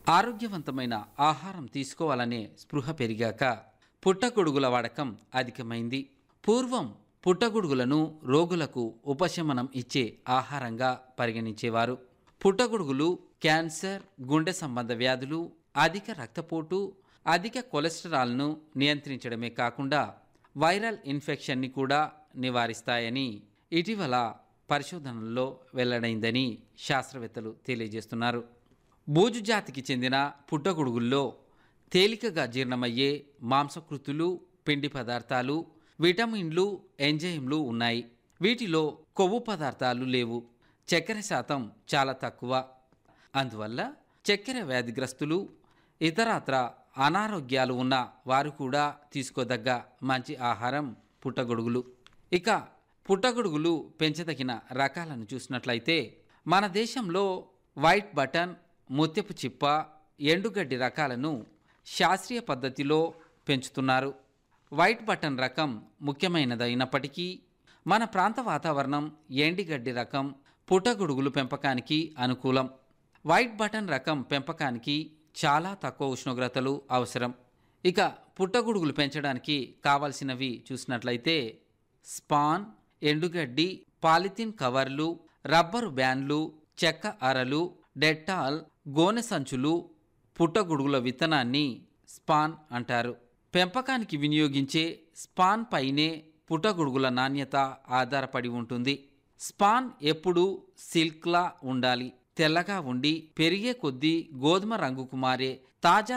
ఆరోగ్యవంతమైన ఆహారం తీసుకోవాలనే స్పృహ పెరిగాక పుట్టగొడుగుల వాడకం అధికమైంది పూర్వం పుట్టగొడుగులను రోగులకు ఉపశమనం ఇచ్చే ఆహారంగా పరిగణించేవారు పుట్టగొడుగులు క్యాన్సర్ గుండె సంబంధ వ్యాధులు అధిక రక్తపోటు అధిక కొలెస్టరాల్ను నియంత్రించడమే కాకుండా వైరల్ ఇన్ఫెక్షన్ని కూడా నివారిస్తాయని ఇటీవల పరిశోధనల్లో వెల్లడైందని శాస్త్రవేత్తలు తెలియజేస్తున్నారు బూజు జాతికి చెందిన పుట్టగొడుగుల్లో తేలికగా జీర్ణమయ్యే మాంసకృతులు పిండి పదార్థాలు విటమిన్లు ఎంజైమ్లు ఉన్నాయి వీటిలో కొవ్వు పదార్థాలు లేవు చక్కెర శాతం చాలా తక్కువ అందువల్ల చక్కెర వ్యాధిగ్రస్తులు ఇతరత్ర అనారోగ్యాలు ఉన్న వారు కూడా తీసుకోదగ్గ మంచి ఆహారం పుట్టగొడుగులు ఇక పుట్టగొడుగులు పెంచదగిన రకాలను చూసినట్లయితే మన దేశంలో వైట్ బటన్ ముత్యపు చిప్ప ఎండుగడ్డి రకాలను శాస్త్రీయ పద్ధతిలో పెంచుతున్నారు వైట్ బటన్ రకం ముఖ్యమైనదైనప్పటికీ మన ప్రాంత వాతావరణం ఎండిగడ్డి రకం పుట్టగొడుగులు పెంపకానికి అనుకూలం వైట్ బటన్ రకం పెంపకానికి చాలా తక్కువ ఉష్ణోగ్రతలు అవసరం ఇక పుట్టగొడుగులు పెంచడానికి కావలసినవి చూసినట్లయితే స్పాన్ ఎండుగడ్డి పాలిథిన్ కవర్లు రబ్బరు బ్యాన్లు చెక్క అరలు డెట్టాల్ గోనె సంచులు పుట్టగొడుగుల విత్తనాన్ని స్పాన్ అంటారు పెంపకానికి వినియోగించే స్పాన్ పైనే పుట్టగొడుగుల నాణ్యత ఆధారపడి ఉంటుంది స్పాన్ ఎప్పుడూ సిల్క్లా ఉండాలి తెల్లగా ఉండి పెరిగే కొద్దీ గోధుమ రంగుకు మారే తాజా